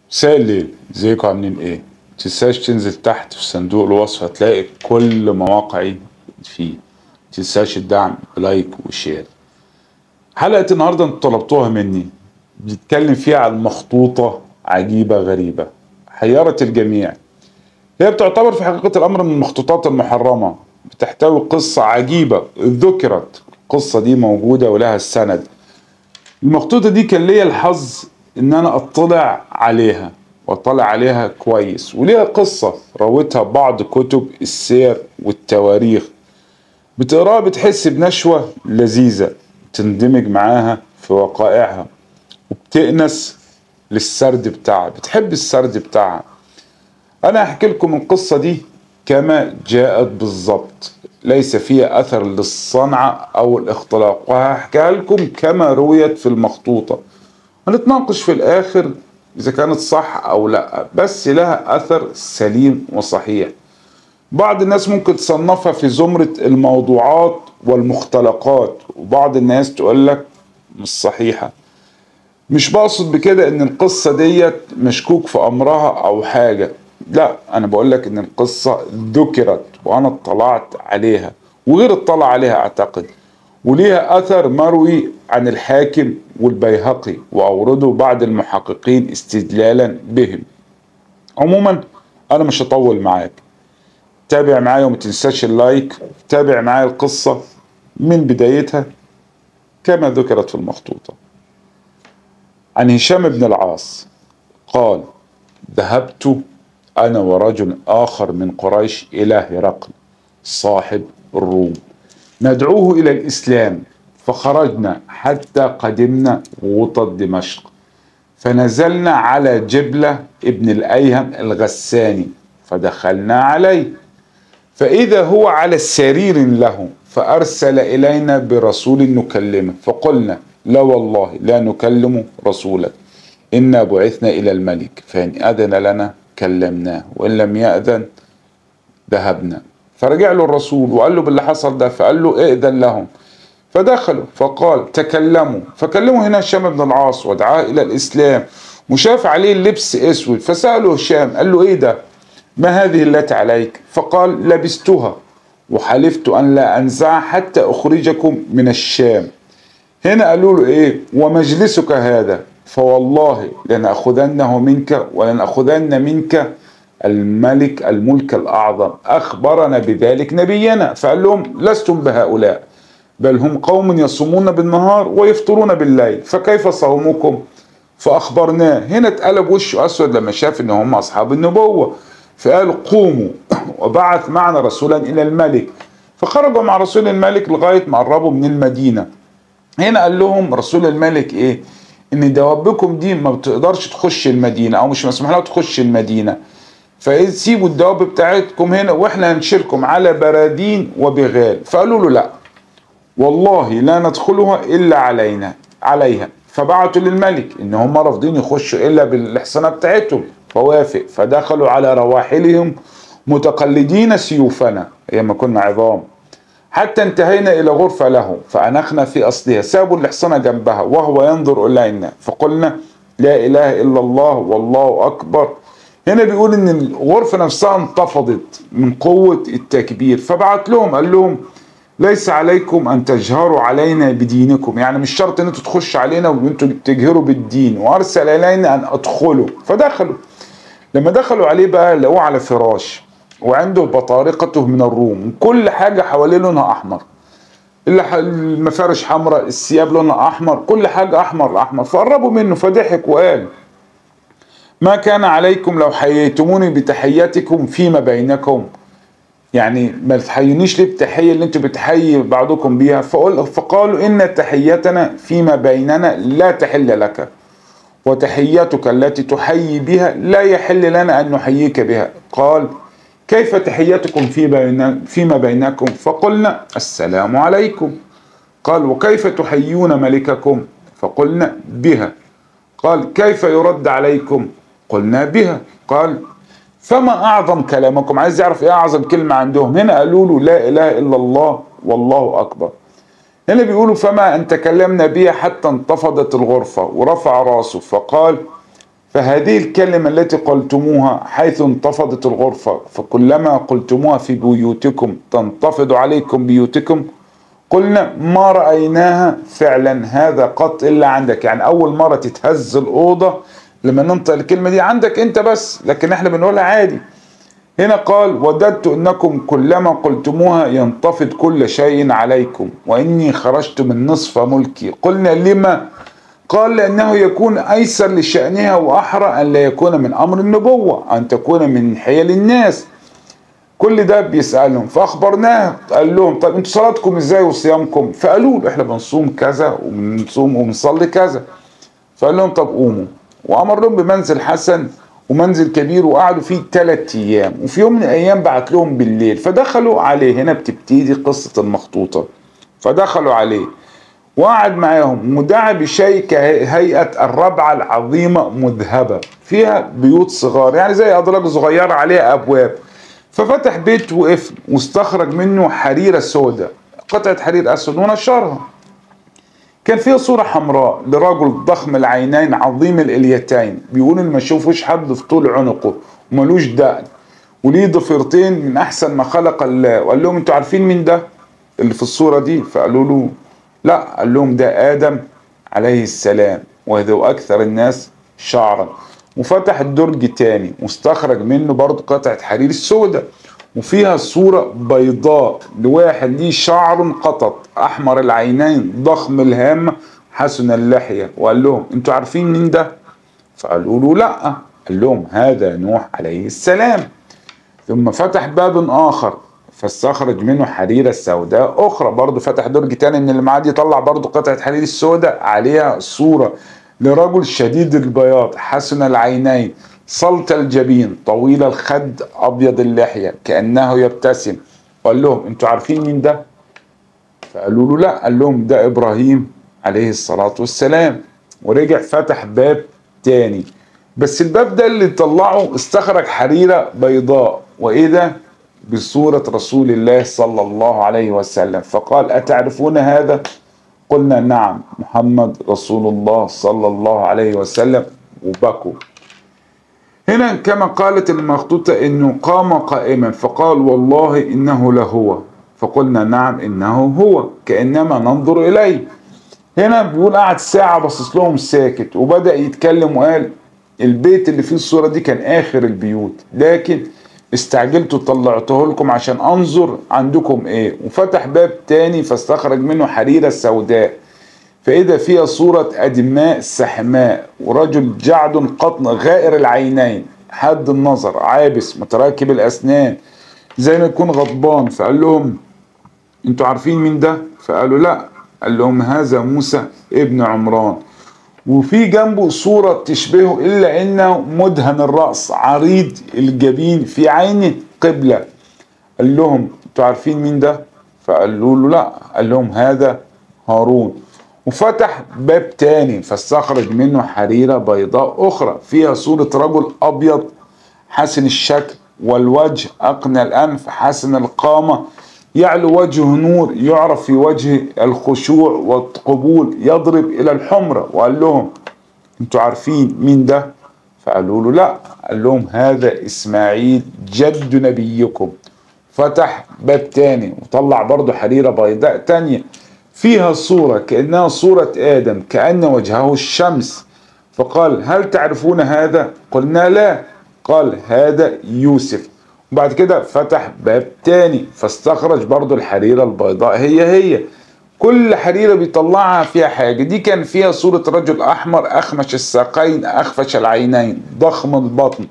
مساء الليل ازيكم عاملين ايه متنساش تنزل تحت في صندوق الوصف هتلاقي كل مواقعي فيه متنساش الدعم بلايك وشير حلقة النهاردة انتوا طلبتوها مني بنتكلم فيها عن مخطوطة عجيبة غريبة حيرت الجميع هي بتعتبر في حقيقة الأمر من المخطوطات المحرمة بتحتوي قصة عجيبة ذكرت القصة دي موجودة ولها السند المخطوطة دي كان ليا الحظ ان انا اطلع عليها واطلع عليها كويس وليها قصة روتها بعض كتب السير والتواريخ بتقراها بتحس بنشوة لذيذة تندمج معاها في وقائعها وبتأنس للسرد بتاعها بتحب السرد بتاعها انا هحكي لكم القصة دي كما جاءت بالظبط ليس فيها اثر للصنعة او الاختلاق وهحكيها لكم كما رويت في المخطوطة هنتناقش في الاخر اذا كانت صح او لا بس لها اثر سليم وصحيح بعض الناس ممكن تصنفها في زمرة الموضوعات والمختلقات وبعض الناس تقول لك مش صحيحة مش بقصد بكده ان القصة ديت مشكوك في امرها او حاجة لا انا بقول لك ان القصة ذكرت وانا اطلعت عليها وغير اطلع عليها اعتقد وليها اثر مروي عن الحاكم والبيهقي واورده بعض المحققين استدلالا بهم عموما انا مش هطول معاك تابع معايا وما تنساش اللايك تابع معايا القصة من بدايتها كما ذكرت في المخطوطة عن هشام بن العاص قال ذهبت أنا ورجل آخر من قريش إلى هرقل صاحب الروم ندعوه إلى الإسلام فخرجنا حتى قدمنا وطد دمشق فنزلنا على جبلة ابن الأيهم الغساني فدخلنا عليه فإذا هو على سرير له فأرسل إلينا برسول نكلمه فقلنا لا والله لا نكلم رسولك إنا بعثنا إلى الملك فإن أذن لنا كلمناه وإن لم يأذن ذهبنا فرجع له الرسول وقال له باللي حصل ده فقال له ائذن لهم فدخلوا فقال تكلموا فكلموا هنا هشام بن العاص ودعاه الى الاسلام وشاف عليه اللبس اسود فساله هشام قال له ايه ده ما هذه التي عليك فقال لبستها وحلفت ان لا انزعها حتى اخرجكم من الشام هنا قالوا له ايه ومجلسك هذا فوالله لنأخذنه منك ولنأخذن منك الملك الملك الأعظم أخبرنا بذلك نبينا فقال لهم لستم بهؤلاء بل هم قوم يصومون بالنهار ويفطرون بالليل فكيف صومكم فأخبرناه هنا اتقلب وشه أسود لما شاف إن هم أصحاب النبوة فقال قوموا وبعث معنا رسولا إلى الملك فخرجوا مع رسول الملك لغاية ما قربوا من المدينة هنا قال لهم رسول الملك إيه إن دوابكم دي ما بتقدرش تخش المدينة أو مش مسموح لها تخش المدينة فسيبوا الدواب بتاعتكم هنا واحنا هنشيلكم على برادين وبغال فقالوا له لا والله لا ندخلها الا علينا عليها فبعتوا للملك ان هم رافضين يخشوا الا بالاحصنه بتاعتهم فوافق فدخلوا على رواحلهم متقلدين سيوفنا ايام كنا عظام حتى انتهينا الى غرفه له فانخنا في اصلها سابوا الاحصنه جنبها وهو ينظر الينا فقلنا لا اله الا الله والله اكبر هنا بيقول ان الغرفه نفسها انتفضت من قوه التكبير فبعت لهم قال لهم ليس عليكم ان تجهروا علينا بدينكم يعني مش شرط ان انتوا تخشوا علينا وانتوا تجهروا بالدين وارسل الينا ان ادخلوا فدخلوا لما دخلوا عليه بقى لقوه على فراش وعنده بطارقته من الروم كل حاجه حواليه لونها احمر المفارش حمراء الثياب لونها احمر كل حاجه احمر احمر فقربوا منه فضحك وقال ما كان عليكم لو حييتموني بتحياتكم فيما بينكم يعني ما تحيونيش ليه بتحية اللي انتوا بتحيي بعضكم بيها فقل فقالوا ان تحيتنا فيما بيننا لا تحل لك وتحيتك التي تحيي بها لا يحل لنا ان نحييك بها قال كيف تحيتكم في بين فيما بينكم فقلنا السلام عليكم قال وكيف تحيون ملككم فقلنا بها قال كيف يرد عليكم قلنا بها قال فما اعظم كلامكم عايز يعرف ايه اعظم كلمه عندهم هنا قالوا له لا اله الا الله والله اكبر هنا بيقولوا فما ان تكلمنا بها حتى انتفضت الغرفه ورفع راسه فقال فهذه الكلمة التي قلتموها حيث انتفضت الغرفة فكلما قلتموها في بيوتكم تنتفض عليكم بيوتكم قلنا ما رأيناها فعلا هذا قط إلا عندك يعني أول مرة تتهز الأوضة لما ننطق الكلمة دي عندك أنت بس لكن احنا بنقولها عادي هنا قال وددت انكم كلما قلتموها ينتفض كل شيء عليكم واني خرجت من نصف ملكي قلنا لما قال لانه يكون ايسر لشانها واحرى ان لا يكون من امر النبوه ان تكون من حيل الناس كل ده بيسالهم فاخبرناه قال لهم طب انتوا صلاتكم ازاي وصيامكم فقالوا له احنا بنصوم كذا وبنصوم وبنصلي كذا فقال لهم طب قوموا وامر لهم بمنزل حسن ومنزل كبير وقعدوا فيه ثلاث ايام وفي يوم من الايام بعت لهم بالليل فدخلوا عليه هنا بتبتدي قصه المخطوطه فدخلوا عليه وقعد معاهم ودعا بشيء كهيئه الربعه العظيمه مذهبه فيها بيوت صغار يعني زي ادراج صغيره عليها ابواب ففتح بيت وقفل واستخرج منه حريره سوداء قطعه حرير اسود ونشرها كان فيها صورة حمراء لرجل ضخم العينين عظيم الإليتين بيقول إن ما يشوفوش حد في طول عنقه وملوش دقن وليه ضفيرتين من أحسن ما خلق الله وقال لهم أنتوا عارفين مين ده اللي في الصورة دي فقالوا له لا قال لهم ده آدم عليه السلام وهذا أكثر الناس شعرا وفتح الدرج تاني واستخرج منه برضه قطعة حرير سوداء وفيها صورة بيضاء لواحد ليه شعر قطط أحمر العينين ضخم الهامة حسن اللحية وقال لهم أنتوا عارفين مين ده؟ فقالوا له لأ قال لهم هذا نوح عليه السلام ثم فتح باب آخر فاستخرج منه حريرة سوداء أخرى برضه فتح درج تاني إن اللي معاه دي يطلع برضه قطعة حرير السوداء عليها صورة لرجل شديد البياض حسن العينين صلت الجبين طويل الخد ابيض اللحيه كانه يبتسم قال لهم انتوا عارفين مين ده فقالوا له لا قال لهم ده ابراهيم عليه الصلاه والسلام ورجع فتح باب تاني بس الباب ده اللي طلعه استخرج حريره بيضاء وايه ده بصوره رسول الله صلى الله عليه وسلم فقال اتعرفون هذا قلنا نعم محمد رسول الله صلى الله عليه وسلم وبكوا هنا كما قالت المخطوطة انه قام قائما فقال والله انه لهو فقلنا نعم انه هو كانما ننظر اليه هنا بيقول قعد ساعة باصص لهم ساكت وبدأ يتكلم وقال البيت اللي فيه الصورة دي كان آخر البيوت لكن استعجلت وطلعته لكم عشان أنظر عندكم إيه وفتح باب تاني فاستخرج منه حريرة سوداء فإذا فيها صورة أدماء سحماء ورجل جعد قطن غائر العينين حد النظر عابس متراكب الأسنان زي ما يكون غضبان فقال لهم انتوا عارفين مين ده فقالوا لا قال لهم هذا موسى ابن عمران وفي جنبه صورة تشبهه إلا إنه مدهن الرأس عريض الجبين في عينه قبلة قال لهم انتوا عارفين مين ده فقالوا له لا قال لهم هذا هارون وفتح باب تاني فاستخرج منه حريرة بيضاء أخرى فيها صورة رجل أبيض حسن الشكل والوجه أقنى الأنف حسن القامة يعلو وجهه نور يعرف في وجهه الخشوع والقبول يضرب إلى الحمرة وقال لهم انتوا عارفين مين ده فقالوا له لا قال لهم هذا إسماعيل جد نبيكم فتح باب تاني وطلع برضه حريرة بيضاء تانية فيها صورة كأنها صورة آدم كأن وجهه الشمس فقال هل تعرفون هذا قلنا لا قال هذا يوسف وبعد كده فتح باب تاني فاستخرج برضو الحريرة البيضاء هي هي كل حريرة بيطلعها فيها حاجة دي كان فيها صورة رجل أحمر أخمش الساقين أخفش العينين ضخم البطن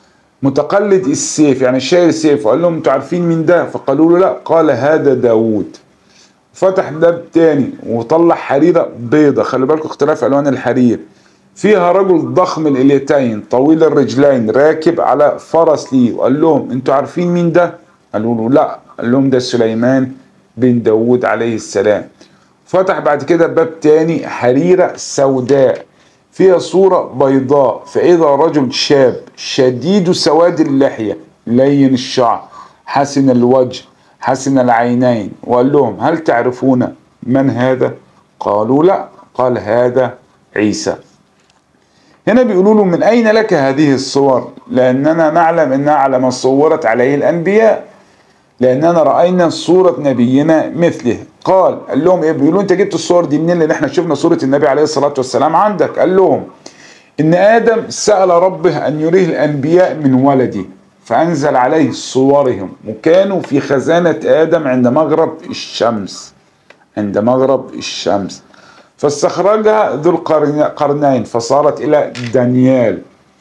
متقلد السيف يعني شايل سيف وقال لهم انتوا عارفين مين ده فقالوا له لا قال هذا داوود فتح باب تاني وطلع حريرة بيضة خلي بالكم اختلاف ألوان الحرير فيها رجل ضخم الإليتين طويل الرجلين راكب على فرس ليه وقال لهم انتوا عارفين مين ده قالوا له لا قال لهم ده سليمان بن داود عليه السلام فتح بعد كده باب تاني حريرة سوداء فيها صورة بيضاء فإذا رجل شاب شديد سواد اللحية لين الشعر حسن الوجه حسن العينين وقال لهم هل تعرفون من هذا قالوا لا قال هذا عيسى هنا بيقولوا له من أين لك هذه الصور لأننا نعلم أنها على ما صورت عليه الأنبياء لأننا رأينا صورة نبينا مثله قال قال لهم إيه بيقولوا أنت جبت الصور دي منين لأن إحنا شفنا صورة النبي عليه الصلاة والسلام عندك قال لهم إن آدم سأل ربه أن يريه الأنبياء من ولده فأنزل عليه صورهم وكانوا في خزانة آدم عند مغرب الشمس عند مغرب الشمس فاستخرجها ذو القرنين فصارت إلى دانيال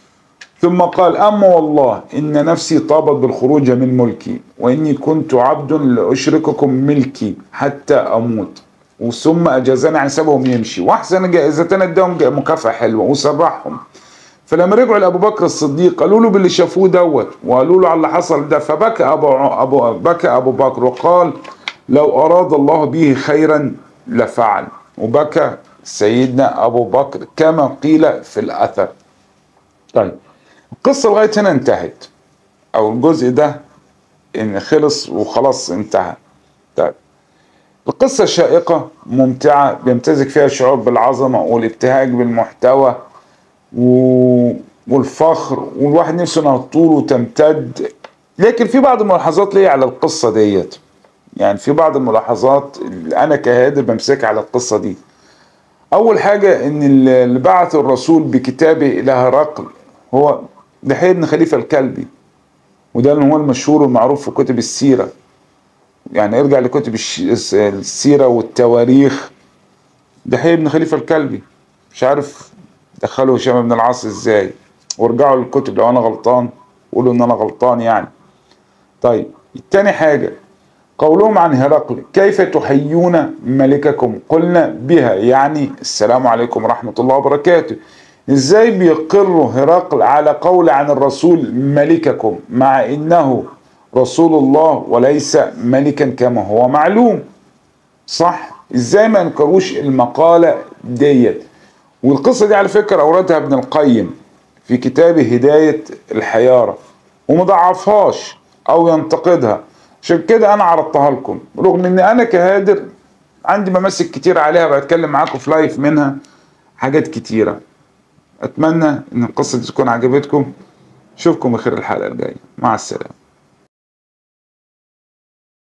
ثم قال أما والله إن نفسي طابت بالخروج من ملكي وإني كنت عبد لأشرككم ملكي حتى أموت وثم أجازنا عن سبهم يمشي وأحسن جائزتنا اداهم مكافأة حلوة وسرحهم فلما رجعوا لأبو بكر الصديق قالوا له باللي شافوه دوت وقالوا له على اللي حصل ده فبكى أبو, أبو بكى أبو بكر وقال لو أراد الله به خيرا لفعل وبكى سيدنا أبو بكر كما قيل في الأثر طيب القصة لغاية هنا انتهت أو الجزء ده إن خلص وخلاص انتهى طيب القصة شائقة ممتعة بيمتزج فيها الشعور بالعظمة والابتهاج بالمحتوى و... والفخر والواحد نفسه انها تطول وتمتد لكن في بعض الملاحظات ليا على القصة ديت يعني في بعض الملاحظات اللي انا كهادر بمسكها على القصة دي اول حاجة ان اللي بعث الرسول بكتابه الى هرقل هو دحيح بن خليفة الكلبي وده اللي هو المشهور والمعروف في كتب السيرة يعني ارجع لكتب السيرة والتواريخ دحيح بن خليفة الكلبي مش عارف دخلوا هشام بن العاص ازاي وارجعوا للكتب لو انا غلطان قولوا ان انا غلطان يعني طيب تاني حاجة قولهم عن هرقل كيف تحيون ملككم قلنا بها يعني السلام عليكم ورحمة الله وبركاته ازاي بيقروا هرقل على قول عن الرسول ملككم مع انه رسول الله وليس ملكا كما هو معلوم صح ازاي ما انكروش المقالة ديت والقصة دي على فكرة أوردها ابن القيم في كتابه هداية الحيارة ومضعفهاش أو ينتقدها عشان كده أنا عرضتها لكم رغم إن أنا كهادر عندي مماسك كتير عليها بتكلم معاكم في لايف منها حاجات كتيرة أتمنى إن القصة دي تكون عجبتكم أشوفكم بخير الحلقة الجاية مع السلامة